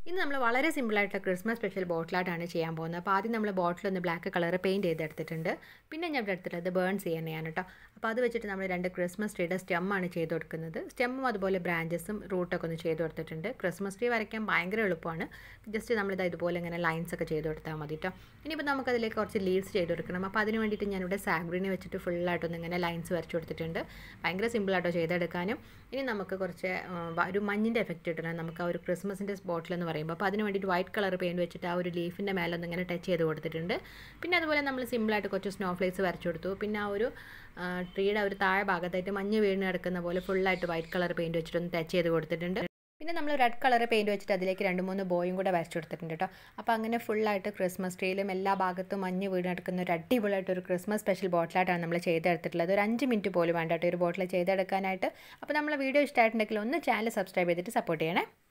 ഇന്ന് നമ്മൾ വളരെ സിമ്പിളായിട്ടുള്ള ക്രിസ്മസ് സ്പെഷ്യൽ ബോട്ടിലായിട്ടാണ് ചെയ്യാൻ പോകുന്നത് അപ്പോൾ ആദ്യം നമ്മൾ ബോട്ടിൽ ഒന്ന് ബ്ലാക്ക് കളർ പെയിൻറ്റ് ചെയ്തെടുത്തിട്ടുണ്ട് പിന്നെ ഞാൻ ഇവിടെ എടുത്തിട്ടുള്ളത് ബേൺ ചെയ്യാനാണ് കേട്ടോ അപ്പോൾ അത് വെച്ചിട്ട് നമ്മൾ രണ്ട് ക്രിസ്മസ് ട്രീയുടെ സ്റ്റെമ്മാണ് ചെയ്ത് കൊടുക്കുന്നത് സ്റ്റെമ്മും അതുപോലെ ബ്രാഞ്ചസും റൂട്ടൊക്കെ ഒന്ന് ചെയ്ത് കൊടുത്തിട്ടുണ്ട് ക്രിസ്മസ് ട്രീ വരയ്ക്കാൻ ഭയങ്കര എളുപ്പമാണ് ജസ്റ്റ് നമ്മളിത് ഇതുപോലെ ഇങ്ങനെ ലൈൻസ് ഒക്കെ ചെയ്ത് കൊടുത്താൽ മതി കേട്ടോ ഇനിയിപ്പോൾ നമുക്കതിലേക്ക് കുറച്ച് ലീവ്സ് ചെയ്ത് കൊടുക്കണം അപ്പോൾ അതിന് വേണ്ടിയിട്ട് ഞാനിവിടെ സാഗ്രീനെ വെച്ചിട്ട് ഫുള്ളായിട്ടൊന്ന് ഇങ്ങനെ ലൈൻസ് വരച്ച് കൊടുത്തിട്ടുണ്ട് ഭയങ്കര സിമ്പിളായിട്ടോ ചെയ്തെടുക്കാനും ഇനി നമുക്ക് കുറച്ച് ഒരു മഞ്ഞിൻ്റെ എഫക്റ്റ് കിട്ടണം നമുക്ക് ആ ഒരു ക്രിസ്മസിൻ്റെ ബോട്ടിൽ എന്ന് പറയുമ്പോൾ അപ്പോൾ അതിന് വേണ്ടിയിട്ട് വൈറ്റ് കളർ പെയിൻറ്റ് വെച്ചിട്ട് ആ ഒരു ലീഫിൻ്റെ മേലെ ഒന്ന് ഇങ്ങനെ ടച്ച് ചെയ്ത് കൊടുത്തിട്ടുണ്ട് പിന്നെ അതുപോലെ നമ്മൾ സിമ്പിളായിട്ട് കുറച്ച് സ്നോ ഫ്ലേക്സ് വരച്ചു കൊടുത്തു പിന്നെ ആ ഒരു ട്രീയുടെ ഒരു താഴെ ഭാഗത്തായിട്ട് മഞ്ഞ് വീണ് കിടക്കുന്ന പോലെ ഫുള്ളായിട്ട് വൈറ്റ് കളർ പെയിൻറ്റ് വെച്ചിട്ടൊന്ന് ടച്ച് ചെയ്ത് കൊടുത്തിട്ടുണ്ട് പിന്നെ നമ്മൾ റെഡ് കളർ പെയിൻറ്റ് വെച്ചിട്ട് അതിലേക്ക് രണ്ട് മൂന്ന് ബോയും കൂടെ വരച്ചു കൊടുത്തിട്ടുണ്ട് കേട്ടോ അപ്പോൾ അങ്ങനെ ഫുള്ളായിട്ട് ക്രിസ്മസ് ട്രീയിലും എല്ലാ ഭാഗത്തും മഞ്ഞ് വീണ് കിടക്കുന്ന ഒരു അടിപൊളിയായിട്ട് ഒരു ക്രിസ്മസ് സ്പെഷ്യൽ ബോട്ടിലായിട്ടാണ് നമ്മൾ ചെയ്തെടുത്തിട്ടുള്ളത് ഒരു അഞ്ച് മിനിറ്റ് പോലും വേണ്ട കേട്ടോ ഒരു ബോട്ടിൽ ചെയ്തെടുക്കാനായിട്ട് അപ്പോൾ നമ്മളെ വീഡിയോ ഇഷ്ടമായിട്ടുണ്ടെങ്കിൽ ഒന്ന് ചാനൽ സബ്സ്ക്രൈബ് ചെയ്തിട്ട് സപ്പോർട്ട് ചെയ്യണേ